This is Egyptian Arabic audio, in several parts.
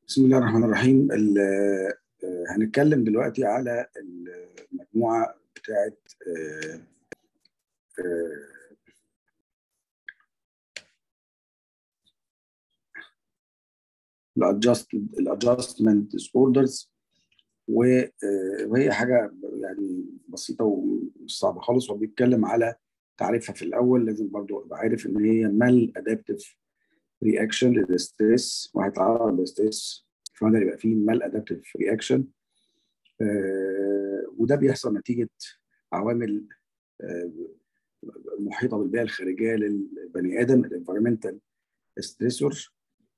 بسم الله الرحمن الرحيم ال- آه، هنتكلم دلوقتي على المجموعة بتاعت آه، آه، الادجست الادجستمنت ديس اوردرز وهي حاجة يعني بسيطة ومش صعبة خالص هو بيتكلم على تعريفها في الأول لازم برضو أبقى عارف إن هي مال أدابتيف رياكشن للستريس وهيتعرض للستريس فده يبقى فيه مال أدابتيف رياكشن وده بيحصل نتيجة عوامل آه، محيطة بالبيئة الخارجية للبني آدم الانفيرمنتال ستريسور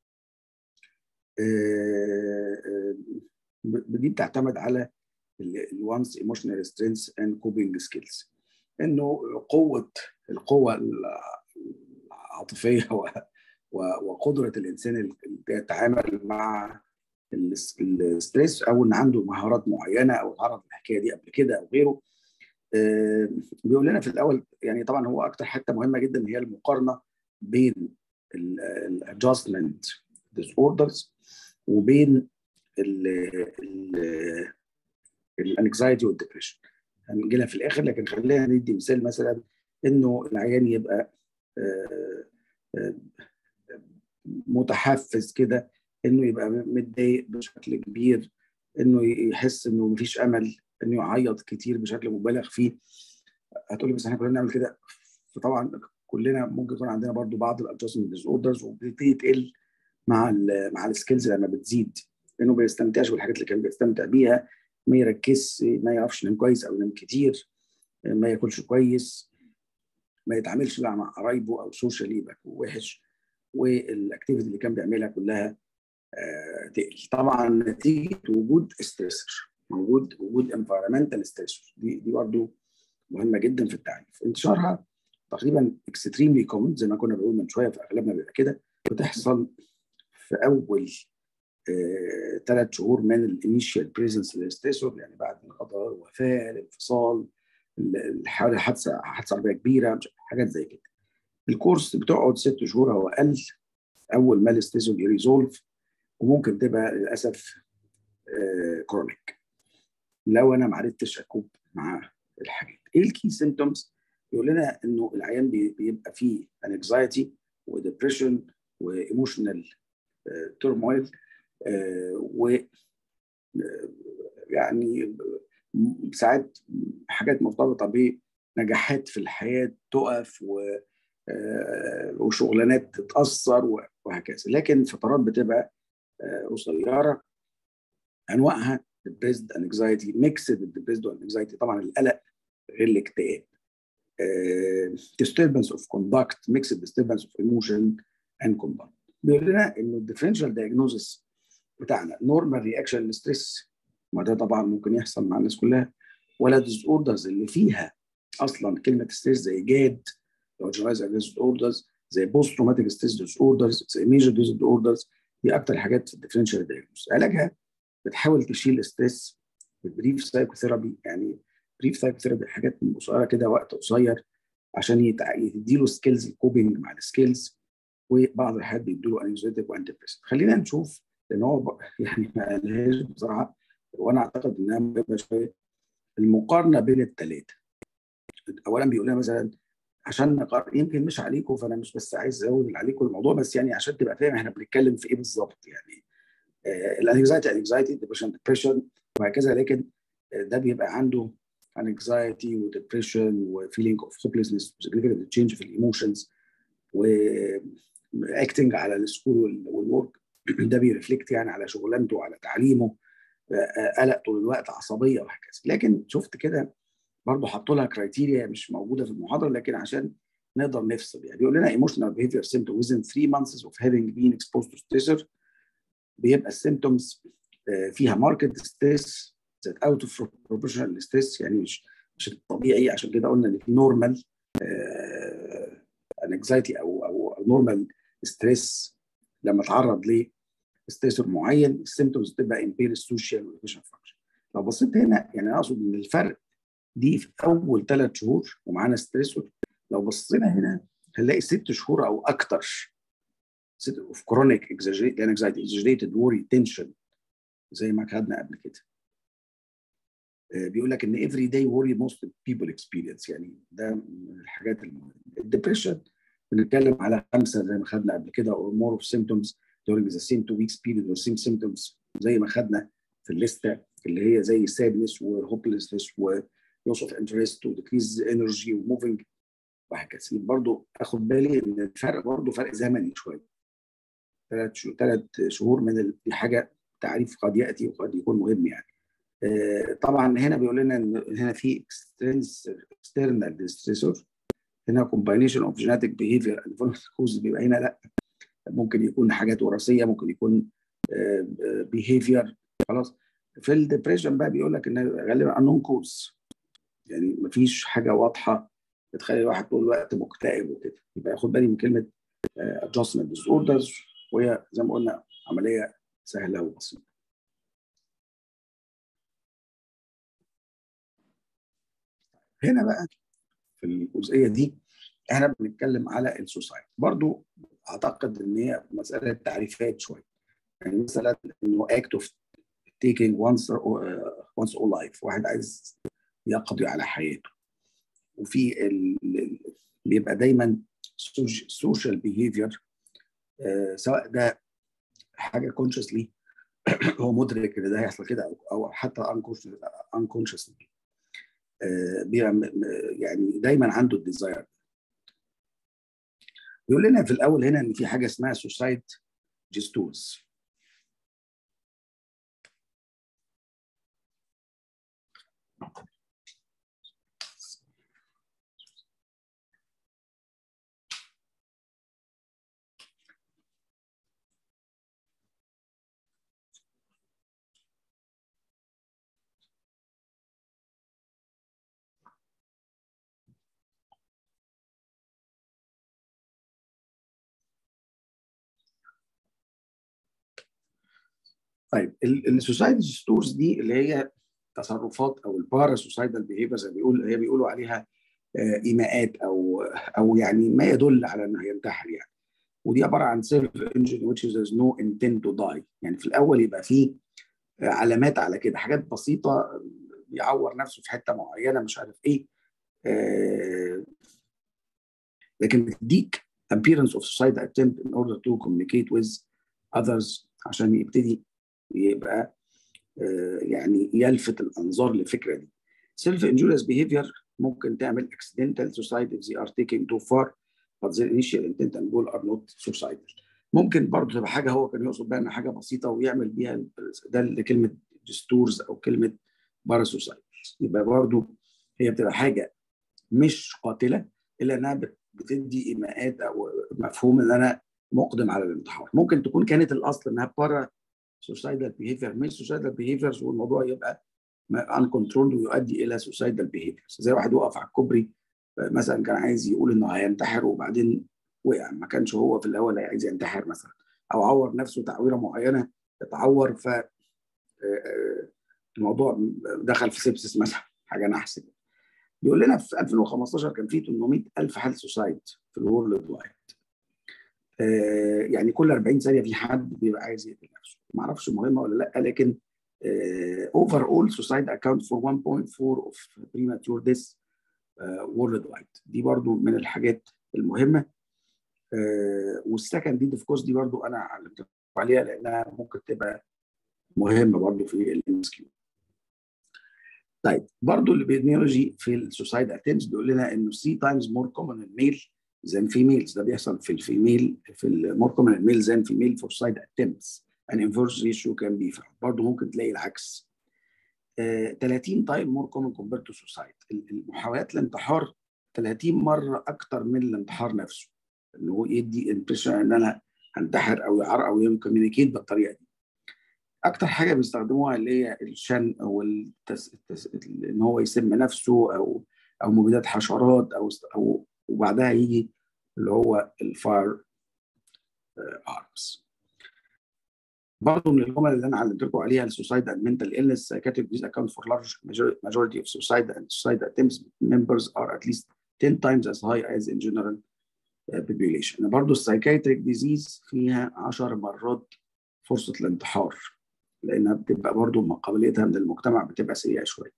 دي بتعتمد على الوانس ايموشنال سترينث اند كوبينج سكيلز انه قوه القوه العاطفيه و- و- وقدره الانسان اللي يتعامل مع الستريس او ان عنده مهارات معينه او اتعرض للحكايه دي قبل كده او غيره آه، بيقول لنا في الاول يعني طبعا هو اكتر حته مهمه جدا هي المقارنه بين الادجستمنت ديس اوردرز وبين الانكزايتي والدبريشن هنجي لها في الاخر لكن خلينا ندي مثال مثلا انه العيان يبقى آه، آه، متحفز كده انه يبقى متضايق بشكل كبير انه يحس انه مفيش امل انه يعيط كتير بشكل مبالغ فيه هتقولي بس احنا كلنا بنعمل كده فطبعا كلنا ممكن يكون عندنا برضو بعض الادجستمنت ديس اوردرز وبتبتدي تقل مع ال مع السكيلز لما بتزيد لانه ما بيستمتعش بالحاجات اللي كان بيستمتع بيها ما يركزش ما يعرفش ينام كويس او ينام كتير ما ياكلش كويس ما يتعاملش بقى مع قرايبه او سوشيال يبقى وحش والاكتيفيتي اللي كان بيعملها كلها آه، تقل طبعا نتيجه وجود ستريسر موجود وجود انفيرمنتال ستريسر دي دي برضه مهمه جدا في التعريف انتشارها تقريبا اكستريملي كومن زي ما كنا بنقول من شويه في اغلبنا بيبقى كده بتحصل في اول ثلاث آه، شهور من الانيشال بريزنس للستريسور يعني بعد القدر الوفاه الانفصال الحاله حادثه حادثه عربيه كبيره مش- حاجات زي كده الكورس بتقعد ست شهور او اقل اول ما الستريسور يريزولف وممكن تبقى للاسف كرونيك لو انا ما عرفتش اكوب مع الحاجات ايه الكي سيمتومز يقول لنا انه العيان بي- بيبقى فيه انكزايتي وديبريشن وايموشنال تورمويل و آه، يعني ساعات حاجات مرتبطه بنجاحات في الحياه تقف و آه، وشغلانات تتاثر وهكذا لكن فترات بتبقى آه، قصيره انواعها depressed anxiety mixed depressed anxiety طبعا القلق غير الاكتئاب آه، disturbance of conduct mixed disturbance of emotion and conduct بيقول لنا انه الديفرنشال diagnosis بتاعنا نورمال رياكشن للستريس ما ده طبعا ممكن يحصل مع الناس كلها ولا ديس اوردرز اللي فيها اصلا كلمه ستريس زي جاد او جنرايز ديس اوردرز زي بوست تروماتيك ستريس ديس اوردرز زي ميجر ديس اوردرز دي اكتر حاجات في الديفرنشال دايجنوز علاجها بتحاول تشيل الستريس بالبريف سايكوثيرابي يعني بريف سايكوثيرابي حاجات قصيره كده وقت قصير عشان يتع- يديله سكيلز الكوبينج مع السكيلز وبعض الحالات بيدوا انكزيتيك وانتي خلينا نشوف لان هو ب- يعني ما قالهاش بصراحه وانا اعتقد انها مهمه شويه المقارنه بين الثلاثه اولا بيقول لنا مثلا عشان نقارن يمكن مش عليكم فانا مش بس عايز ازود عليكم الموضوع بس يعني عشان تبقى فاهم احنا بنتكلم في ايه بالظبط يعني الانكزايتي انكزايتي ديبريشن ديبريشن وهكذا لكن آه، ده بيبقى عنده anxiety وديبريشن وفيلينج اوف hopelessness significant change في الايموشنز واكتنج على السكول والورك ده بيرفلكت يعني على شغلانته وعلى تعليمه آه، قلق طول الوقت عصبيه وهكذا لكن شفت كده برضه حطوا لها كرايتيريا مش موجوده في المحاضره لكن عشان نقدر نفصل يعني بيقول لنا emotional behavior symptom within 3 months of having been exposed to stressor بيبقى السيمتومز فيها ماركت ستريس ذات اوت اوف بروبورشنال ستريس يعني مش مش الطبيعي عشان كده قلنا ان في نورمال انكزايتي او او نورمال ستريس لما اتعرض لستريسور معين السيمتومز بتبقى امبير سوشيال وفيشن فانكشن لو بصيت هنا يعني انا اقصد ان الفرق دي في اول ثلاث شهور ومعانا ستريسور لو بصينا هنا هنلاقي ست شهور او اكتر اوف كرونيك انكزايتي اكزاجريتد ووري تنشن زي ما خدنا قبل كده بيقول لك ان افري داي worry most people experience يعني ده من الحاجات المهمه الدبريشن بنتكلم على خمسه زي ما خدنا قبل كده or more of symptoms during the same two weeks period or same symptoms زي ما خدنا في الليسته اللي هي زي sadness و hopelessness و loss of interest و decrease energy و moving وهكذا برضه اخد بالي ان الفرق برضه فرق زمني شويه ثلاث شهور ثلاث شهور من دي حاجه تعريف قد ياتي وقد يكون مهم يعني طبعا هنا بيقول لنا ان هنا في اكسترنال ستريسور هنا كومباينيشن اوف جينيتك بيهيفير كوز بيبقى هنا لا ممكن يكون حاجات وراثيه ممكن يكون بيهيفير خلاص في الدبريشن بقى بيقول لك ان غالبا انون كوز يعني مفيش حاجه واضحه بتخلي الواحد طول الوقت مكتئب وكده يبقى ياخد بالي من كلمه adjustment disorders وهي زي ما قلنا عمليه سهله وبسيطه هنا بقى في الجزئيه دي احنا بنتكلم على السوسايتي برضو اعتقد ان هي مساله تعريفات شويه يعني مثلا انه اكت اوف taking once once all life واحد عايز يقضي على حياته وفي ال... بيبقى دايما سوشيال بيهيفير سواء ده حاجه كونشسلي هو مدرك ان ده هيحصل كده او حتى unconsciously يعني دايما عنده الديزاير بيقول لنا في الاول هنا ان في حاجه اسمها سوسايد جستورز طيب السوسايدال ستورز دي اللي هي تصرفات او البارا سوسايدال بيهيفير زي ما بيقول هي بيقولوا عليها ايماءات او او يعني ما يدل على انه هينتحر يعني ودي عباره عن سيلف انجن which is no intent to die يعني في الاول يبقى فيه علامات على كده حاجات بسيطه يعور نفسه في حته معينه مش عارف ايه آه لكن بتديك appearance of suicide attempt in order to communicate with others عشان يبتدي يبقى يعني يلفت الانظار للفكره دي self injurious behavior ممكن تعمل accidental suicide if they are taking too far but their initial intent and goal are not suicidal ممكن برضه تبقى حاجه هو كان يقصد بها انها حاجه بسيطه ويعمل بيها ده لكلمه جستورز او كلمه باراسوسايد يبقى برضه هي بتبقى حاجه مش قاتله الا انها بتدي ايماءات او مفهوم ان انا مقدم على الانتحار ممكن تكون كانت الاصل انها بارا سوسايدال بيهيفير مش سوسايدال بيهيفيرز والموضوع يبقى ان كنترول ويؤدي الى سوسايدال بيهيفيرز زي واحد وقف على الكوبري مثلا كان عايز يقول انه هينتحر وبعدين وقع ما كانش هو في الاول عايز ينتحر مثلا او عور نفسه تعويره معينه اتعور ف الموضوع دخل في سيبسس مثلا حاجه نحس بيقول لنا في 2015 كان في 800 الف حاله سوسايد في الورلد وايد يعني كل 40 ثانيه في حد بيبقى عايز يقتل نفسه ما اعرفش مهمه ولا لا لكن اوفر اول سوسايد اكاونت فور 1.4 اوف بريماتور ديث وورلد وايد دي برضو من الحاجات المهمه والسكند دي اوف كورس دي برضو انا علمت عليها لانها ممكن تبقى مهمه برضو في الام اس كيو طيب برضو الابيدميولوجي في السوسايد اتمز بيقول لنا انه 3 تايمز مور كومن الميل than females ده بيحصل في الفيميل في المور كومن الميل than female for suicide attempts an inverse ratio can be found برضه ممكن تلاقي العكس uh, 30 تايم مور كومن compared to suicide المحاولات الانتحار 30 مره اكتر من الانتحار نفسه ان هو يدي امبريشن ان انا هنتحر او يعر او يكوميونيكيت بالطريقه دي اكتر حاجه بيستخدموها اللي هي الشن او التس... التس... ان هو يسم نفسه او او مبيدات حشرات او او وبعدها يجي اللي هو الفاير ارمز برضه من الجمل اللي انا علمت لكم عليها السوسايد اند منتال illness psychiatric disease account for large majority of suicide and suicide attempts members are at least 10 times as high as in general population برضه السايكايتريك ديزيز فيها 10 مرات فرصه الانتحار لانها بتبقى برضه قابليتها من المجتمع بتبقى سيئه شويه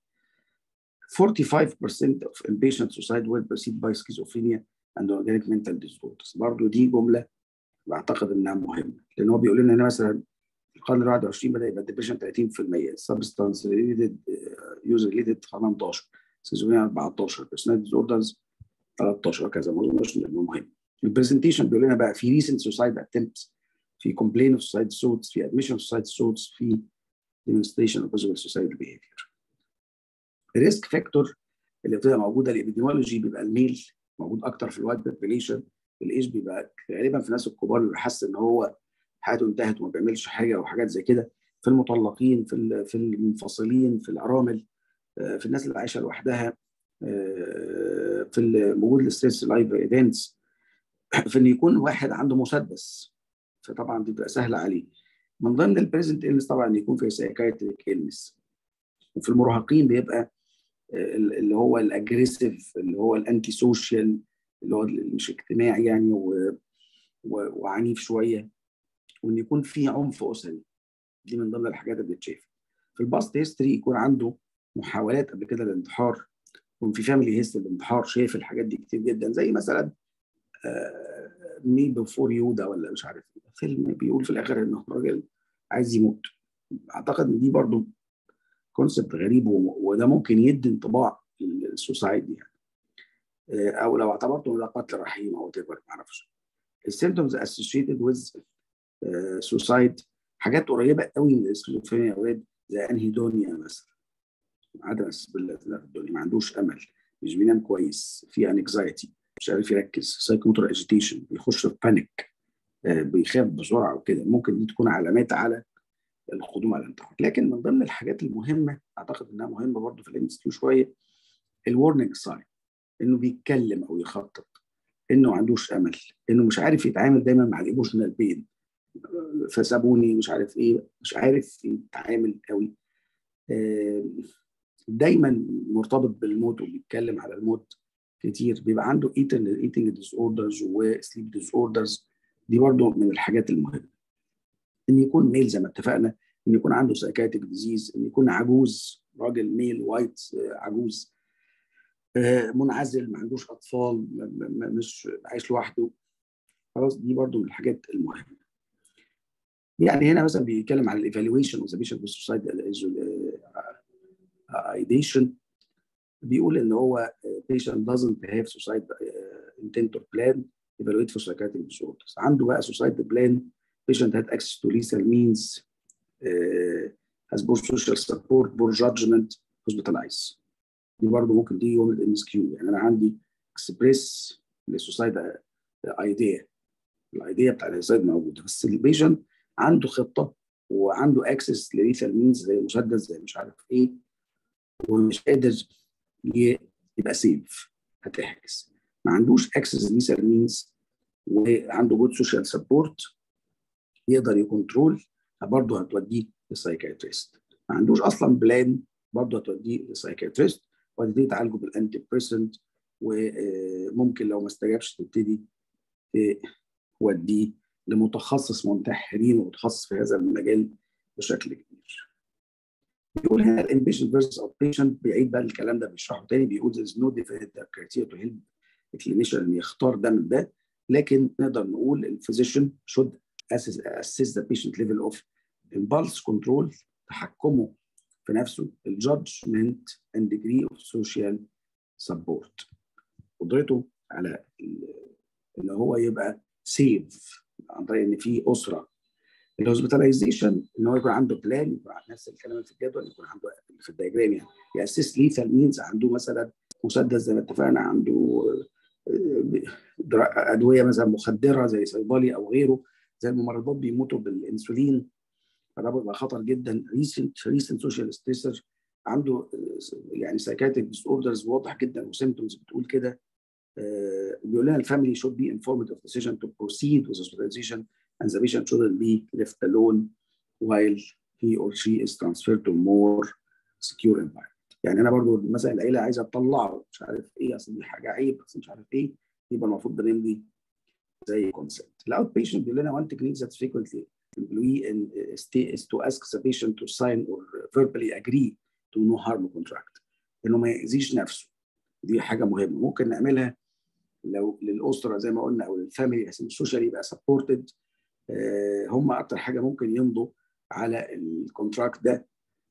45% of inpatient suicide were preceded by schizophrenia and organic mental disorders برضه دي جمله بعتقد انها مهمه لان هو بيقول لنا ان مثلا في القرن ال 21 بدا يبقى الدبريشن 30% سبستانس ريليتد يوز ريليتد 18 سيزونيا 14 بيرسونال ديزوردرز 13 وكذا ما اظنش انه مهم البرزنتيشن بيقول لنا بقى في ريسنت سوسايد اتمبتس في كومبلين اوف سوسايد سوتس في ادميشن اوف سوسايد سوتس في demonstration of visible suicidal behavior الريسك فاكتور اللي بتبقى موجوده الابيديمولوجي بيبقى الميل موجود اكتر في الوايت بوبيليشن الايج بيبقى غالبا في الناس الكبار اللي حاسس ان هو حياته انتهت وما بيعملش حاجه وحاجات زي كده في المطلقين في في المنفصلين في الارامل في الناس اللي عايشه لوحدها في وجود الستريس لايف ايفنتس في ان يكون واحد عنده مسدس فطبعا دي بتبقى سهله عليه من ضمن البريزنت إلنس طبعا يكون في سايكايتريك إلنس وفي المراهقين بيبقى اللي هو الاجريسيف اللي هو الانتي سوشيال اللي هو مش اجتماعي يعني و... و... وعنيف شويه وان يكون في عنف اسري دي من ضمن الحاجات اللي بتتشاف في الباست هيستوري يكون عنده محاولات قبل كده للانتحار يكون في فاميلي هيستوري الانتحار شايف الحاجات دي كتير جدا زي مثلا مي بفور يودا ولا مش عارف فيلم بيقول في الاخر ان الراجل عايز يموت اعتقد ان دي برضو كونسبت غريب وده ممكن يدي انطباع للسوسايدي يعني او لو اعتبرته ده قتل رحيم او تبر ما اعرفش السيمتومز اسوشيتد ويز سوسايد حاجات قريبه قوي من السكيزوفرينيا يا اولاد زي انهيدونيا مثلا عدم الدنيا ما عندوش امل مش بينام كويس في انكزايتي مش عارف يركز سايكوموتور اجيتيشن بيخش في بانيك بيخاف بسرعه وكده ممكن دي تكون علامات على القدوم على الانتحار لكن من ضمن الحاجات المهمه اعتقد انها مهمه برضه في الام اس كيو شويه الورنينج ساين انه بيتكلم او يخطط انه ما عندوش امل انه مش عارف يتعامل دايما مع الايموشنال بين فسابوني مش عارف ايه مش عارف يتعامل قوي دايما مرتبط بالموت وبيتكلم على الموت كتير بيبقى عنده ايتنج ديس اوردرز وسليب ديس اوردرز دي برضه من الحاجات المهمه ان يكون ميل زي ما اتفقنا ان يكون عنده سايكاتيك ديزيز ان يكون عجوز راجل ميل وايت عجوز منعزل ما عندوش اطفال مش عايش لوحده خلاص دي برضو من الحاجات المهمه يعني هنا مثلا بيتكلم عن الايفالويشن اوف ذا بيشنت سوسايد ايديشن بيقول ان هو patient doesn't have suicide intent or plan evaluate for psychiatric disorders عنده بقى suicide plan patient had access to lethal means uh, has poor social support poor judgment hospitalize دي برضه ممكن تيجي يوم الام اس كيو يعني انا عندي اكسبريس للسوسايد ايديا الايديا بتاع السوسايد موجوده بس البيشنت عنده خطه وعنده اكسس لليثال مينز زي مسدس زي مش عارف ايه ومش قادر يبقى سيف هتحجز ما عندوش اكسس لليثال مينز وعنده جود سوشيال سبورت يقدر يكنترول برضه هتوديه للسايكايتريست ما عندوش اصلا بلان برضه هتوديه للسايكايتريست وهتبتدي تعالجه بالانتي بريسنت وممكن لو ما استجابش تبتدي توديه لمتخصص منتحرين ومتخصص في هذا المجال بشكل كبير. بيقول هنا الانبيشن فيرسس اوت بيشنت بيعيد بقى الكلام ده بيشرحه تاني بيقول there's no definite criteria to help الكلينيشن ان يختار ده من ده لكن نقدر نقول الفيزيشن should assess, assess the patient level of impulse control تحكمه في نفسه الجادجمنت and degree of social support قدرته على ان هو يبقى سيف عن طريق ان في اسره الهوسبيتاليزيشن ان هو يكون عنده بلان يكون نفس الكلام اللي في الجدول يكون عنده في الدايجرام يعني ياسس ليثال مينز عنده مثلا مسدس زي ما اتفقنا عنده ادويه مثلا مخدره زي صيدلي او غيره زي الممرضات بيموتوا بالانسولين فده بيبقى خطر جدا ريسنت ريسنت سوشيال ستريسر عنده يعني سايكاتيك ديس اوردرز واضح جدا وسيمتومز بتقول كده بيقول لنا الفاميلي should be informed of decision to proceed with hospitalization and the patient shouldn't be left alone while he or she is transferred to more secure environment. يعني انا برضو مثلا العيله عايزه تطلعه مش عارف ايه اصل دي حاجه عيب اصل مش عارف ايه يبقى المفروض بنمضي زي consent. الاوت patient بيقول لنا one technique that frequently employee in is to ask the patient to sign or verbally agree to no harm contract انه ما يأذيش نفسه دي حاجه مهمه ممكن نعملها لو للاسره زي ما قلنا او للفاميلي عشان السوشيال يبقى سبورتد هم اكتر حاجه ممكن يمضوا على الكونتراكت ده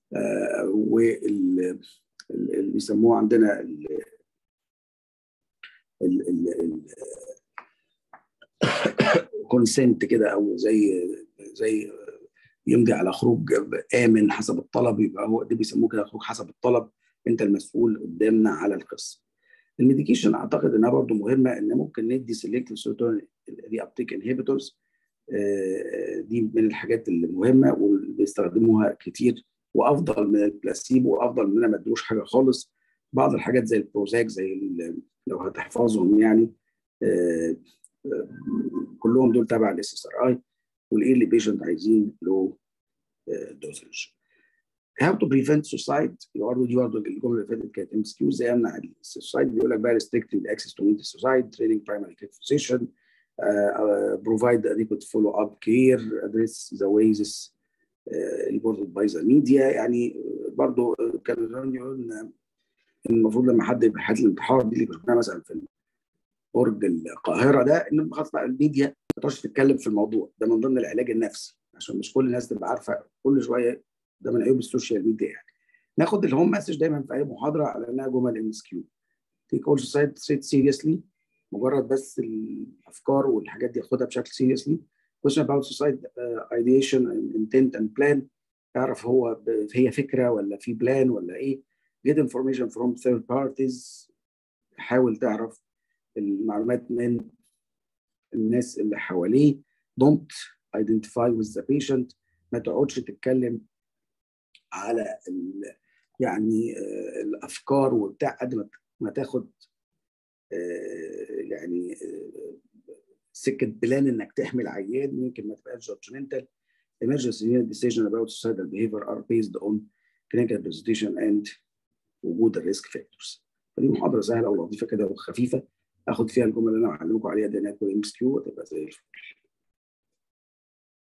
وال اللي بيسموه عندنا ال ال كونسنت كده او زي زي يمضي على خروج امن حسب الطلب يبقى هو ده بيسموه كده خروج حسب الطلب انت المسؤول قدامنا على القصه. الميديكيشن اعتقد انها برضه مهمه ان ممكن ندي سيلكتيف سيروتونين ري ابتيك انهبيتورز دي من الحاجات المهمه واللي بيستخدموها كتير وافضل من البلاسيبو وافضل من ما ادوش حاجه خالص بعض الحاجات زي البروزاك زي لو هتحفظهم يعني كلهم دول تبع الاس اس ار اي والايه اللي بيشنت عايزين له دوزج how to prevent suicide برضه دي برضه الجمله اللي فاتت كانت ام اس كيو ازاي امنع السوسايد بيقول لك بقى restrict the access to meet suicide training primary care physician uh, uh, provide adequate follow up care address the ways reported by the media يعني برضه كانوا يقول ان المفروض لما حد يبقى حالة الانتحار دي اللي شفناها مثلا في برج القاهره ده ان خلاص بقى الميديا ما تقعدش تتكلم في الموضوع ده من ضمن العلاج النفسي عشان مش كل الناس تبقى عارفه كل شويه ده من عيوب السوشيال ميديا يعني ناخد الهوم مسج دايما في اي محاضره على انها جمل ام اس كيو تيك اول سايد سيت سيريسلي مجرد بس الافكار والحاجات دي خدها بشكل سيريسلي question about suicide uh, ideation and intent and plan اعرف هو هي فكره ولا في بلان ولا ايه get information from third parties حاول تعرف المعلومات من الناس اللي حواليه don't identify with the patient ما تقعدش تتكلم على يعني الافكار وبتاع قد ما ما تاخد يعني سكه بلان انك تحمي العيان يمكن ما تبقاش جادجمنتال emergency unit decision about suicidal behavior are based on clinical presentation and وجود الريسك فاكتورز فدي محاضره سهله ولطيفه كده وخفيفه اخد فيها الجمل اللي انا بعلمكم عليها دي انها ام اس كيو وتبقى زي الفل